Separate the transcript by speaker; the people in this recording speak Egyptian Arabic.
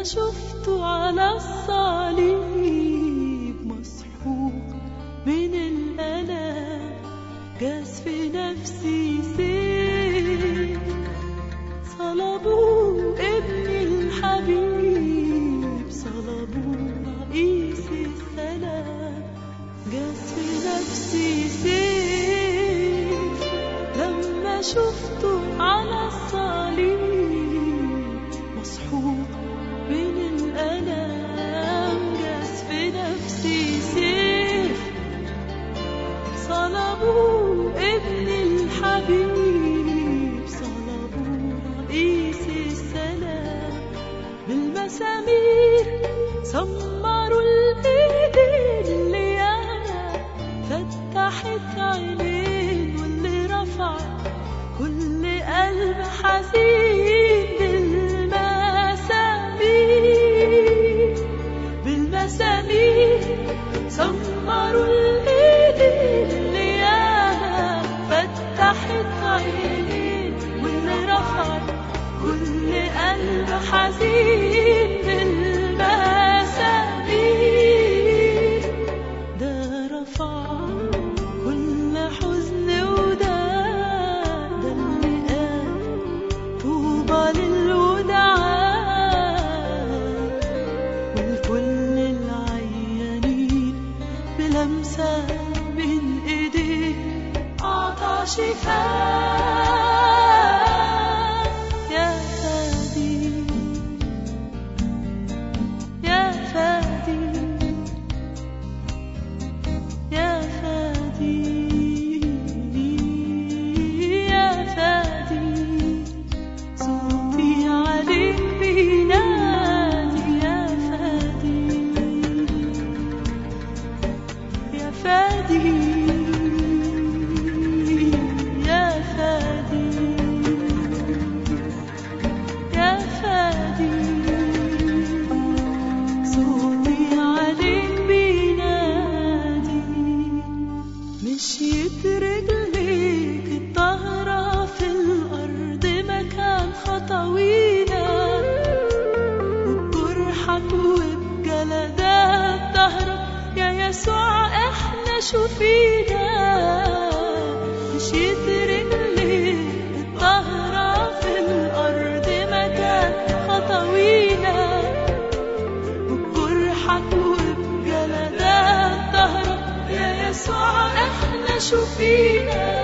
Speaker 1: شفته على الصليب مسحوق من الألم جاز في نفسي سيف صلبوه ابني الحبيب صلبوه رئيس السلام جاز في نفسي سيف لما شفته على الصليب مسحوق من الألم جاز في نفسي سيف صلبوا ابن الحبيب صلبوا رئيس السلام بالمسامير سمروا الايد اللي انا فتحت عينين واللي رفع كل قلب حزين بالمسامير بالمسامير سمروا الايد اللي انا فتحت عينين واللي رفع كل قلب حزين بالمسامير ده رفع كل حزن وده ده اللي قال طوبى للودعاء والكل العيانين بلمسة من ايديه أعطى شفاء يا فادي يا فادي يا فادي يا فادي صوتي عليك بينادي يا فادي يا فادي يا فادي يا فادي صوتي عليك بينادي مشيت رجليك الطهرة في الأرض مكان خطوينا وبجرحك وبجلدات ظهرك يا يسوع احنا شفينا مشيت رجليك الطهرة في الأرض مكان خطوينا وبجرحك وبجلدات ظهرك يا يسوع احنا شفينا